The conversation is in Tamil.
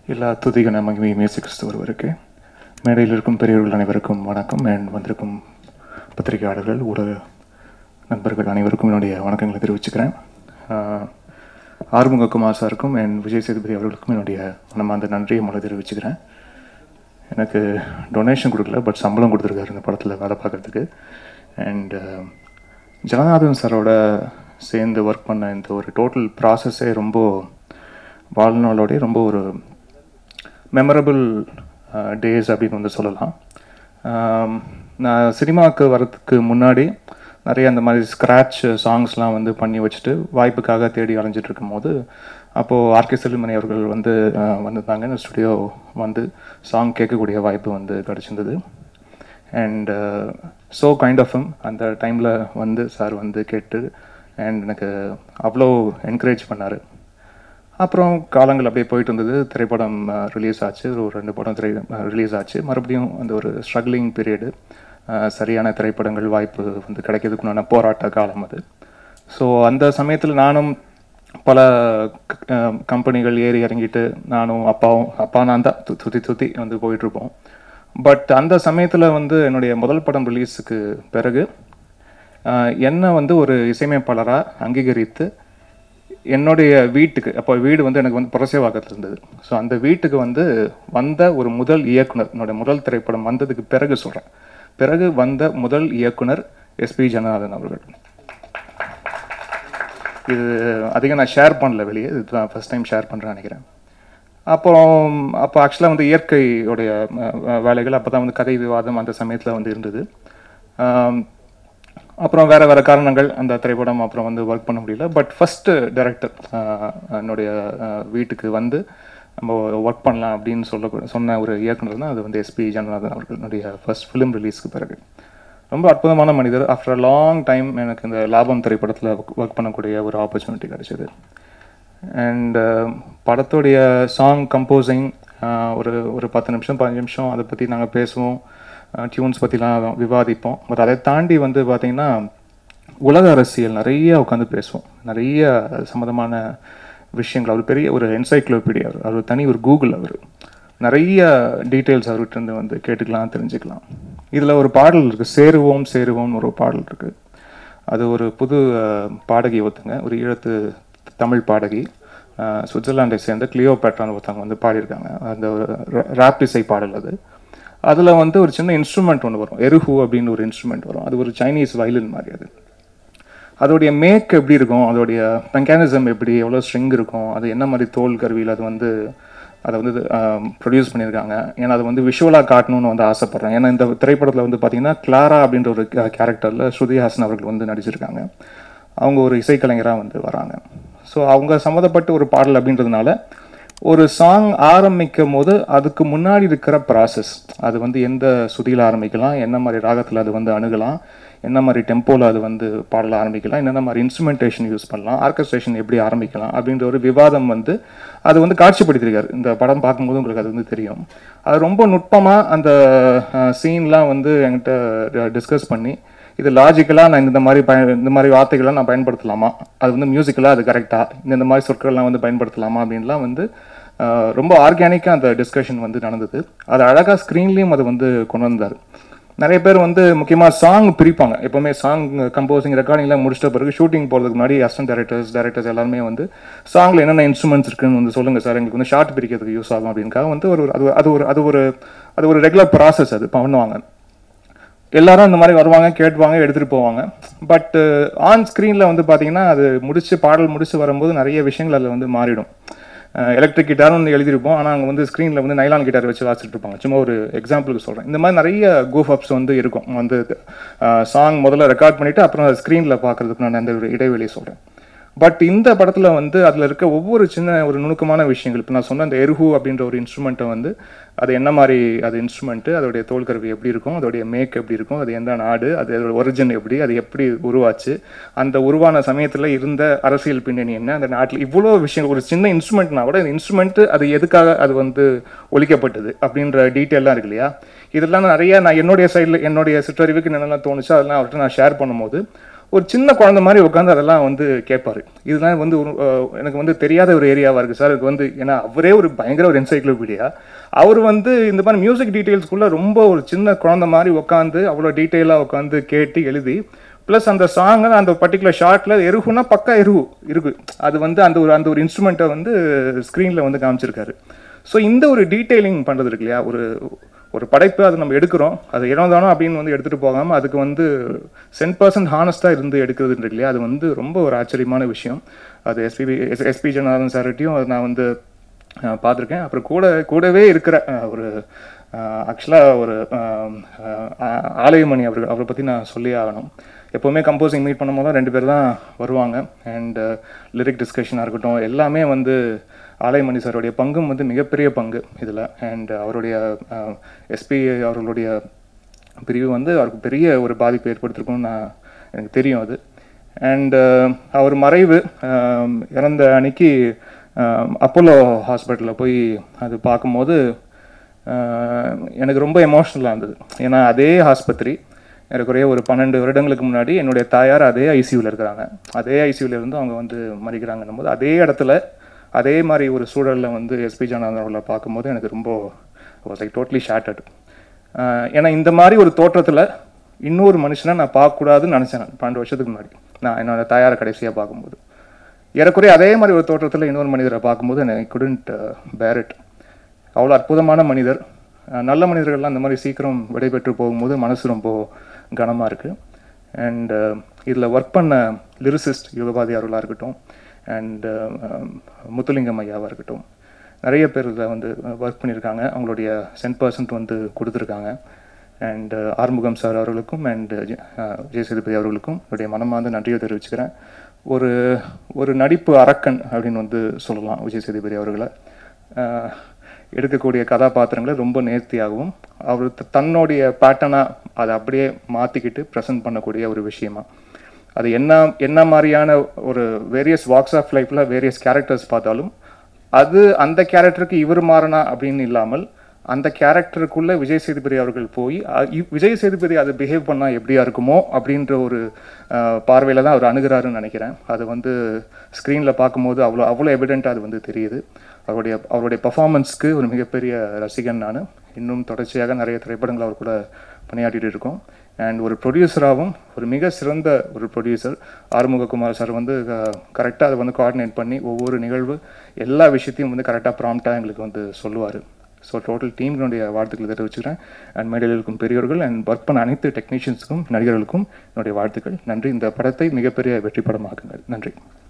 எல்லா துதிகன மகிமையும் இயேசு கிறிஸ்து ஒருவருக்கு மேடையில் இருக்கும் பெரியவர்கள் அனைவருக்கும் வணக்கம் அண்ட் வந்திருக்கும் பத்திரிகையாளர்கள் ஊடக நண்பர்கள் அனைவருக்கும் என்னுடைய வணக்கங்களை தெரிவிச்சுக்கிறேன் ஆஹ், ஆறுமுக குமார் சாருக்கும் அண்ட் விஜய் சேதுபதி அவர்களுக்கும் என்னுடைய மனமார்ந்த நன்றியை முதல்ல தெரிவிச்சுக்கிறேன் எனக்கு டொனேஷன் கொடுக்கல பட் சம்பளம் கொடுத்துருக்காரு இந்த படத்தில் வேலை பார்க்குறதுக்கு அண்ட் ஜனநாதன் சாரோட சேர்ந்து ஒர்க் பண்ண இந்த ஒரு டோட்டல் ப்ராசஸே ரொம்ப வாழ்நாளோடய ரொம்ப ஒரு மெமரபிள் டேஸ் அப்படின்னு வந்து சொல்லலாம் ஆம், நான் சினிமாவுக்கு வரதுக்கு முன்னாடி நிறைய அந்த மாதிரி ஸ்க்ராட்ச் சாங்ஸ்லாம் வந்து பண்ணி வச்சுட்டு வாய்ப்புக்காக தேடி அலைஞ்சிட்டு இருக்கும்போது அப்போது ஆர்கே செல்லுமணி அவர்கள் வந்து அஹ், வந்திருந்தாங்க இந்த ஸ்டுடியோ வந்து சாங் கேட்கக்கூடிய வாய்ப்பு வந்து கிடச்சிருந்தது and so kind of him அந்த டைமில் வந்து சார் வந்து கேட்டு அண்ட் எனக்கு அவ்வளோ என்கரேஜ் பண்ணார் அப்புறம் காலங்கள் அப்படியே போயிட்டு இருந்தது திரைப்படம் ரிலீஸ் ஆச்சு ஒரு ரெண்டு படம் திரை ரிலீஸ் ஆச்சு மறுபடியும் அந்த ஒரு ஸ்ட்ரகிளிங் பீரியடு சரியான திரைப்படங்கள் வாய்ப்பு வந்து கிடைக்கிறதுக்குண்டான போராட்ட காலம் அது ஸோ அந்த சமயத்தில் நானும் பல க- கம்பெனிகள் ஏறி இறங்கிட்டு நானும் அப்பாவும் அப்பா நான் தான் து- சுற்றி சுற்றி வந்து போயிட்டுருப்போம் பட் அந்த சமயத்தில் வந்து என்னுடைய முதல் படம் ரிலீஸுக்கு பிறகு ஆஹ், என்னை வந்து ஒரு இசையமைப்பாளராக அங்கீகரித்து என்னுடைய வீட்டுக்கு அப்போ வீடு வந்து எனக்கு வந்து புரசேவாக்கத்தில் இருந்தது ஸோ அந்த வீட்டுக்கு வந்து வந்த ஒரு முதல் இயக்குனர் என்னுடைய முதல் திரைப்படம் வந்ததுக்கு பிறகு சொல்கிறேன் பிறகு வந்த முதல் இயக்குனர் எஸ்பி ஜனநாதன் அவர்கள் இது அதிகம் நான் ஷேர் பண்ணல வெளியே இதுதான் ஃபர்ஸ்ட் டைம் ஷேர் பண்ணுறேன் நினைக்கிறேன் அப்புறம் அப்போ ஆக்சுவலாக வந்து இயற்கையுடைய அஹ், அஹ், வேலைகள் அப்போ தான் வந்து கதை விவாதம் அந்த சமயத்தில் வந்து இருந்தது ஆம், அப்புறம் வேறு வேறு காரணங்கள் அந்த திரைப்படம் அப்புறம் வந்து ஒர்க் பண்ண முடியல பட் ஃபஸ்ட்டு டைரக்டர் என்னுடைய அஹ், வீட்டுக்கு வந்து நம்ம ஒர்க் பண்ணலாம் அப்படின்னு சொல்ல சொன்ன ஒரு இயக்குனர் தான் அது வந்து எஸ்பி ஜனநாதன் அவர்களுடைய ஃபர்ஸ்ட் ஃபிலிம் ரிலீஸ்க்கு பிறகு ரொம்ப அற்புதமான மனிதர் ஆஃப்டர் லாங் டைம் எனக்கு இந்த லாபம் திரைப்படத்தில் ஒர்க் பண்ணக்கூடிய ஒரு ஆப்பர்ச்சுனிட்டி கிடைச்சது அண்ட் படத்துடைய சாங் கம்போசிங் ஒரு ஒரு பத்து நிமிஷம் பதினஞ்சு நிமிஷம் அதை பற்றி நாங்கள் பேசுவோம் டியூன்ஸ் பற்றிலாம் விவாதிப்போம் பட் அதை தாண்டி வந்து பார்த்திங்கன்னா உலக அரசியல் நிறைய உட்காந்து பேசுவோம் நிறைய அது சம்மந்தமான விஷயங்கள் அவர் பெரிய ஒரு என்சைக்ளோபீடியா அவர் அவர் தனி ஒரு கூகுள் அவர் நிறைய டீட்டெயில்ஸ் அவர்கிட்ட இருந்து வந்து கேட்டுக்கலாம் தெரிஞ்சுக்கலாம் இதில் ஒரு பாடல் இருக்குது சேருவோம் சேருவோம்னு ஒரு பாடல் இருக்குது அது ஒரு புது அஹ், பாடகி ஒருத்தங்க ஒரு ஈழத்து தமிழ் பாடகி அஹ், சுவிட்சர்லாண்டை சேர்ந்த கிளியோபேட்ரான்னு ஒருத்தவங்க வந்து பாடியிருக்காங்க அந்த ஒரு ரேப் இசை பாடல் அது அதில் வந்து ஒரு சின்ன இன்ஸ்ட்ருமெண்ட் ஒன்று வரும் எருஹு அப்படின்னு ஒரு இன்ஸ்ட்ருமெண்ட் வரும் அது ஒரு சைனீஸ் வயலின் மாதிரி அது அதோடைய மேக் எப்படி இருக்கும் அதோடைய மெக்கானிசம் எப்படி எவ்வளோ ஸ்ட்ரிங் இருக்கும் அது என்ன மாதிரி தோல் கருவியில் அது வந்து அதை வந்து ப்ரொடியூஸ் பண்ணியிருக்காங்க ஏன்னா அது வந்து விஷுவலாக காட்டணும்னு வந்து ஆசைப்பட்றேன் ஏன்னா இந்த திரைப்படத்தில் வந்து பார்த்தீங்கன்னா கிளாரா அப்படின்ற ஒரு கேரக்டரில் ஸ்ருதி ஹாசன் அவர்கள் வந்து நடிச்சிருக்காங்க அவங்க ஒரு இசைக்கலைஞராக வந்து வராங்க ஸோ அவங்க சம்மந்தப்பட்ட ஒரு பாடல் அப்படின்றதுனால ஒரு சாங் ஆரம்பிக்கும் போது அதுக்கு முன்னாடி இருக்கிற ப்ராசஸ் அது வந்து எந்த சுதியில் ஆரம்பிக்கலாம் என்ன மாதிரி ராகத்தில் அது வந்து அணுகலாம் என்ன மாதிரி டெம்போவில் அது வந்து பாடல ஆரம்பிக்கலாம் என்னென்ன மாதிரி இன்ஸ்ட்ருமெண்டேஷன் யூஸ் பண்ணலாம் ஆர்கஸ்ட்ரேஷன் எப்படி ஆரம்பிக்கலாம் அப்படின்ற ஒரு விவாதம் வந்து அது வந்து காட்சிப்படுத்தியிருக்காரு இந்த படம் பார்க்கும்போது உங்களுக்கு அது வந்து தெரியும் அது ரொம்ப நுட்பமாக அந்த சீன்லாம் வந்து என்கிட்ட டிஸ்கஸ் பண்ணி இது லாஜிக்கலாக நான் இந்த மாதிரி பய இந்த மாதிரி வார்த்தைகள்லாம் நான் பயன்படுத்தலாமா அது வந்து மியூசிக்கலாக அது கரெக்டாக இந்த இந்த மாதிரி சொற்கள்லாம் வந்து பயன்படுத்தலாமா அப்படின்லாம் வந்து ஆஹ், ரொம்ப ஆர்கானிக்காக அந்த டிஸ்கஷன் வந்து நடந்தது அது அழகாக ஸ்க்ரீன்லேயும் அது வந்து கொண்டு வந்தார் நிறைய பேர் வந்து முக்கியமாக சாங் பிரிப்பாங்க எப்போவுமே சாங் கம்போசிங் ரெக்கார்டிங்லாம் முடிச்சிட்ட பிறகு ஷூட்டிங் போகிறதுக்கு முன்னாடி அசிஸ்டன்ட் டேரக்டர்ஸ் டேரக்டர்ஸ் எல்லாருமே வந்து சாங்கில் என்னென்ன இன்ஸ்ட்ருமெண்ட்ஸ் இருக்குன்னு வந்து சொல்லுங்கள் சார் எங்களுக்கு வந்து ஷார்ட் பிரிக்கிறதுக்கு யூஸ் ஆகும் அப்படின்னுக்காக வந்து ஒரு அது அது ஒரு அது ஒரு அது ஒரு ரெகுலர் ப்ராசஸ் அது பண்ணுவாங்க எல்லாரும் இந்த மாதிரி வருவாங்க கேட்டுவாங்க எடுத்துகிட்டு போவாங்க பட் ஆன் ஸ்க்ரீனில் வந்து பார்த்தீங்கன்னா அது முடிச்சு பாடல் முடிச்சு வரும்போது நிறைய விஷயங்கள் அதில் வந்து மாறிடும் எலக்ட்ரிக் கிட்டார்னு வந்து எழுதியிருப்போம் ஆனால் அங்கே வந்து ஸ்க்ரீனில் வந்து நைலான் கிட்டார் வச்சு வாசிட்டு இருப்பாங்க சும்மா ஒரு எக்ஸாம்பிளுக்கு சொல்கிறேன் இந்த மாதிரி நிறைய கூஃப் அப்ஸ் வந்து இருக்கும் வந்து சாங் முதல்ல ரெக்கார்ட் பண்ணிவிட்டு அப்புறம் ஸ்க்ரீனில் பார்க்குறதுக்கு நான் அந்த ஒரு இடைவெளியை சொல்கிறேன் பட் இந்த படத்தில் வந்து அதில் இருக்க ஒவ்வொரு சின்ன ஒரு நுணுக்கமான விஷயங்கள் இப்போ நான் சொன்ன அந்த எருஹு அப்படின்ற ஒரு இன்ஸ்ட்ருமெண்ட்டை வந்து அது என்ன மாதிரி அது இன்ஸ்ட்ருமெண்ட்டு அதோடைய தோல் கருவி எப்படி இருக்கும் அதோடைய மேக் எப்படி இருக்கும் அது எந்த நாடு அது அதோட ஒரிஜின் எப்படி அது எப்படி உருவாச்சு அந்த உருவான சமயத்தில் இருந்த அரசியல் பின்னணி என்ன அந்த நாட்டில் இவ்வளோ விஷயம் ஒரு சின்ன இன்ஸ்ட்ருமெண்ட்னா கூட இந்த இன்ஸ்ட்ருமெண்ட்டு அது எதுக்காக அது வந்து ஒழிக்கப்பட்டது அப்படின்ற டீட்டெயிலாம் இருக்கு இல்லையா இதெல்லாம் நிறைய நான் என்னுடைய சைடில் என்னுடைய சிற்றறிவுக்கு என்னென்னலாம் தோணுச்சோ அதெல்லாம் அவர்கிட்ட நான் ஷேர் பண்ணும்போது ஒரு சின்ன குழந்தை மாதிரி உட்காந்து அதெல்லாம் வந்து கேட்பாரு இதெல்லாம் வந்து ஒரு, அஹ், எனக்கு வந்து தெரியாத ஒரு ஏரியாவாக இருக்குது சார் எனக்கு வந்து ஏன்னா அவரே ஒரு பயங்கர ஒரு என்சைக்ளோபீடியா அவர் வந்து இந்த மாதிரி மியூசிக் டீட்டெயில்ஸ்குள்ளே ரொம்ப ஒரு சின்ன குழந்தை மாதிரி உட்காந்து அவ்வளோ டீட்டெயிலாக உட்காந்து கேட்டு எழுதி ப்ளஸ் அந்த சாங்கை அந்த பர்டிகுலர் ஷார்ட்டில் எருகுனா பக்கா எருகு இருக்கு அது வந்து அந்த ஒரு அந்த ஒரு இன்ஸ்ட்ருமெண்ட்டை வந்து ஸ்க்ரீனில் வந்து காமிச்சிருக்காரு ஸோ இந்த ஒரு டீட்டெயிலிங் பண்ணுறது இருக்கு இல்லையா ஒரு ஒரு படைப்பு அதை நம்ம எடுக்கிறோம் அது இடம் தானோ அப்படின்னு வந்து எடுத்துகிட்டு போகாமல் அதுக்கு வந்து சென்ட் பர்சன்ட் ஹானஸ்ட்டாக இருந்து எடுக்கிறது இருக்கு இல்லையா அது வந்து ரொம்ப ஒரு ஆச்சரியமான விஷயம் அது எஸ்பிபி எஸ் எஸ்பி ஜனார்தன் சார்கிட்டையும் அதை நான் வந்து அஹ், பார்த்திருக்கேன் அப்புறம் கூட கூடவே இருக்கிற அஹ், ஒரு ஆக்சுவலாக ஒரு அஹ், அஹ், ஆலயமணி அவர்கள் அவரை பற்றி நான் சொல்லியே ஆகணும் எப்போவுமே கம்போசிங் மீட் பண்ணும்போது தான் ரெண்டு பேர் தான் வருவாங்க அண்ட் லிரிக் டிஸ்கஷனாக இருக்கட்டும் எல்லாமே வந்து ஆலயமணி சாருடைய பங்கும் வந்து மிகப்பெரிய பங்கு இதில் அண்ட் அவருடைய எஸ்பி அவர்களுடைய பிரிவு வந்து அவருக்கு பெரிய ஒரு பாதிப்பு ஏற்படுத்திருக்கும்னு நான் எனக்கு தெரியும் அது அண்ட் அவர் மறைவு அஹ், இறந்த அன்னைக்கு அப்போலோ ஹாஸ்பிட்டலில் போய் அது பார்க்கும்போது அஹ், எனக்கு ரொம்ப எமோஷ்னலாக இருந்தது ஏன்னா அதே ஆஸ்பத்திரி ஏறக்குறைய ஒரு பன்னெண்டு வருடங்களுக்கு முன்னாடி என்னுடைய தாயார் அதே ஐசியூவில் இருக்கிறாங்க அதே ஐசியூவில் இருந்து அவங்க வந்து மறிக்கிறாங்கன்னும் போது அதே இடத்துல அதே மாதிரி ஒரு சூழலில் வந்து எஸ்பி ஜனார்தன் அவர்களை பார்க்கும்போது எனக்கு ரொம்ப வாஸ் லைக் டோட்லி ஷேட்டட் ஏன்னா இந்த மாதிரி ஒரு தோற்றத்தில் இன்னொரு மனுஷனை நான் பார்க்கக்கூடாதுன்னு நினச்சேன் நான் பன்னெண்டு வருஷத்துக்கு முன்னாடி நான் என்னோட தாயாரை கடைசியாக பார்க்கும்போது ஏறக்குறைய அதே மாதிரி ஒரு தோற்றத்தில் இன்னொரு மனிதரை பார்க்கும்போது எனக்கு குடண்ட் பேர் இட் அவ்வளோ அற்புதமான மனிதர் அஹ் நல்ல மனிதர்கள்லாம் இந்த மாதிரி சீக்கிரம் விடைபெற்று போகும்போது மனசு ரொம்ப கனமாக இருக்குது அண்ட் இதில் ஒர்க் பண்ண லிரிசிஸ்ட் யுகபாதி அவர்களாக இருக்கட்டும் அண்ட் முத்துலிங்கம் ஐயாவாக இருக்கட்டும் நிறைய பேர் இதில் வந்து ஒர்க் பண்ணியிருக்காங்க அவங்களுடைய சென்ட் பர்சன்ட் வந்து கொடுத்துருக்காங்க அண்ட் ஆறுமுகம் சார் அவர்களுக்கும் அண்ட் விஜய் சேதுபதி அவர்களுக்கும் என்னுடைய மனமார்ந்த நன்றியை தெரிவிச்சுக்கிறேன் ஒரு ஒரு நடிப்பு அரக்கன் அப்படின்னு வந்து சொல்லலாம் விஜய் சேதுபதி அவர்களை அஹ், எடுக்கக்கூடிய கதாபாத்திரங்களை ரொம்ப நேர்த்தியாகவும் அவர் த- தன்னுடைய பேட்டர்னாக அதை அப்படியே மாற்றிக்கிட்டு ப்ரெசென்ட் பண்ணக்கூடிய ஒரு விஷயமா அது என்ன என்ன மாதிரியான ஒரு வேரியஸ் வாக்ஸ் ஆஃப் லைஃப்பில் வேரியஸ் கேரக்டர்ஸ் பார்த்தாலும் அது அந்த கேரக்டருக்கு இவர் மாறினா அப்படின்னு இல்லாமல் அந்த கேரக்டருக்குள்ள விஜய் சேதுபதி அவர்கள் போய் அ- இவ்- விஜய் சேதுபதி அதை பிஹேவ் பண்ணா எப்படியா இருக்குமோ அப்படின்ற ஒரு பார்வையில் தான் அவர் அணுகிறாருன்னு நினைக்கிறேன் அது வந்து ஸ்க்ரீனில் பார்க்கும்போது அவ்வளோ அவ்வளோ எவிடெண்ட்டாக அது வந்து தெரியுது அவருடைய அவருடைய பர்ஃபார்மன்ஸ்க்கு ஒரு மிகப்பெரிய ரசிகன் நான் இன்னும் தொடர்ச்சியாக நிறைய திரைப்படங்கள் அவர் கூட பணியாற்றிட்டு இருக்கோம் அண்ட் ஒரு ப்ரொடியூசராகவும் ஒரு மிக சிறந்த ஒரு ப்ரொடியூசர் ஆறுமுககுமார் சார் வந்து கரெக்டாக அதை வந்து கோஆர்டினேட் பண்ணி ஒவ்வொரு நிகழ்வு எல்லா விஷயத்தையும் வந்து கரெக்டாக ப்ராம்ப்டாக எங்களுக்கு வந்து சொல்லுவார் ஸோ டோட்டல் டீம்களுடைய வாழ்த்துக்களை தெரிவிச்சுக்கிறேன் அண்ட் மேடையில் இருக்கும் பெரியவர்கள் அண்ட் ஒர்க் பண்ண அனைத்து டெக்னீஷியன்ஸுக்கும் நடிகர்களுக்கும் என்னுடைய வாழ்த்துக்கள் நன்றி இந்த படத்தை மிகப்பெரிய வெற்றி படமாக்குங்கள் நன்றி